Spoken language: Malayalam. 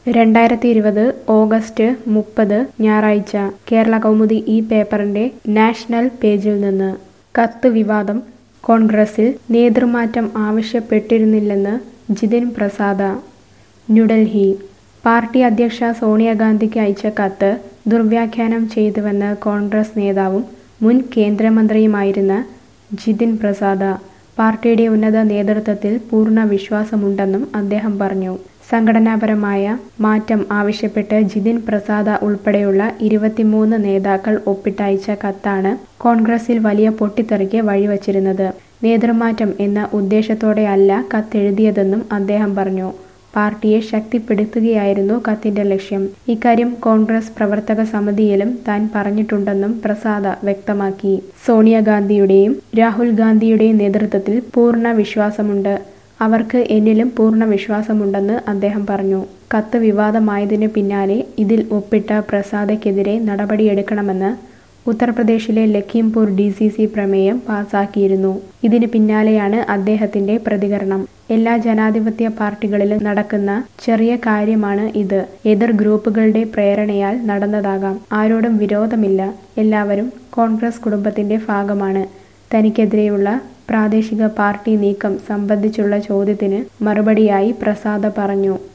രണ്ടായിരത്തി ഇരുപത് ഓഗസ്റ്റ് മുപ്പത് ഞായറാഴ്ച കേരള കൗമുദി ഈ പേപ്പറിന്റെ നാഷണൽ പേജിൽ നിന്ന് കത്ത് വിവാദം കോൺഗ്രസിൽ നേതൃമാറ്റം ആവശ്യപ്പെട്ടിരുന്നില്ലെന്ന് ജിതിൻ പ്രസാദ ന്യൂഡൽഹി പാർട്ടി അധ്യക്ഷ സോണിയാഗാന്ധിക്ക് അയച്ച കത്ത് ദുർവ്യാഖ്യാനം ചെയ്തുവെന്ന് കോൺഗ്രസ് നേതാവും മുൻ കേന്ദ്രമന്ത്രിയുമായിരുന്ന ജിതിൻ പ്രസാദ പാർട്ടിയുടെ ഉന്നത നേതൃത്വത്തിൽ പൂർണ്ണ വിശ്വാസമുണ്ടെന്നും അദ്ദേഹം പറഞ്ഞു സംഘടനാപരമായ മാറ്റം ആവശ്യപ്പെട്ട് ജിതിൻ പ്രസാദ ഉൾപ്പെടെയുള്ള ഇരുപത്തിമൂന്ന് നേതാക്കൾ ഒപ്പിട്ടയച്ച കത്താണ് കോൺഗ്രസിൽ വലിയ പൊട്ടിത്തെറിക്ക് വഴിവച്ചിരുന്നത് നേതൃമാറ്റം എന്ന ഉദ്ദേശത്തോടെയല്ല കത്തെഴുതിയതെന്നും അദ്ദേഹം പറഞ്ഞു പാർട്ടിയെ ശക്തിപ്പെടുത്തുകയായിരുന്നു കത്തിന്റെ ലക്ഷ്യം ഇക്കാര്യം കോൺഗ്രസ് പ്രവർത്തക സമിതിയിലും താൻ പറഞ്ഞിട്ടുണ്ടെന്നും പ്രസാദ വ്യക്തമാക്കി സോണിയാഗാന്ധിയുടെയും രാഹുൽ ഗാന്ധിയുടെയും നേതൃത്വത്തിൽ പൂർണ്ണ വിശ്വാസമുണ്ട് അവർക്ക് എന്നിലും പൂർണ്ണ വിശ്വാസമുണ്ടെന്ന് അദ്ദേഹം പറഞ്ഞു കത്ത് വിവാദമായതിനു പിന്നാലെ ഇതിൽ ഒപ്പിട്ട പ്രസാദയ്ക്കെതിരെ നടപടിയെടുക്കണമെന്ന് ഉത്തർപ്രദേശിലെ ലഖീംപൂർ ഡി സി സി പ്രമേയം പാസാക്കിയിരുന്നു ഇതിന് പിന്നാലെയാണ് അദ്ദേഹത്തിന്റെ പ്രതികരണം എല്ലാ ജനാധിപത്യ പാർട്ടികളിലും നടക്കുന്ന ചെറിയ കാര്യമാണ് ഇത് എതിർ ഗ്രൂപ്പുകളുടെ പ്രേരണയാൽ നടന്നതാകാം ആരോടും വിരോധമില്ല എല്ലാവരും കോൺഗ്രസ് കുടുംബത്തിന്റെ ഭാഗമാണ് തനിക്കെതിരെയുള്ള പ്രാദേശിക പാർട്ടി നീക്കം സംബന്ധിച്ചുള്ള ചോദ്യത്തിന് മറുപടിയായി പ്രസാദ പറഞ്ഞു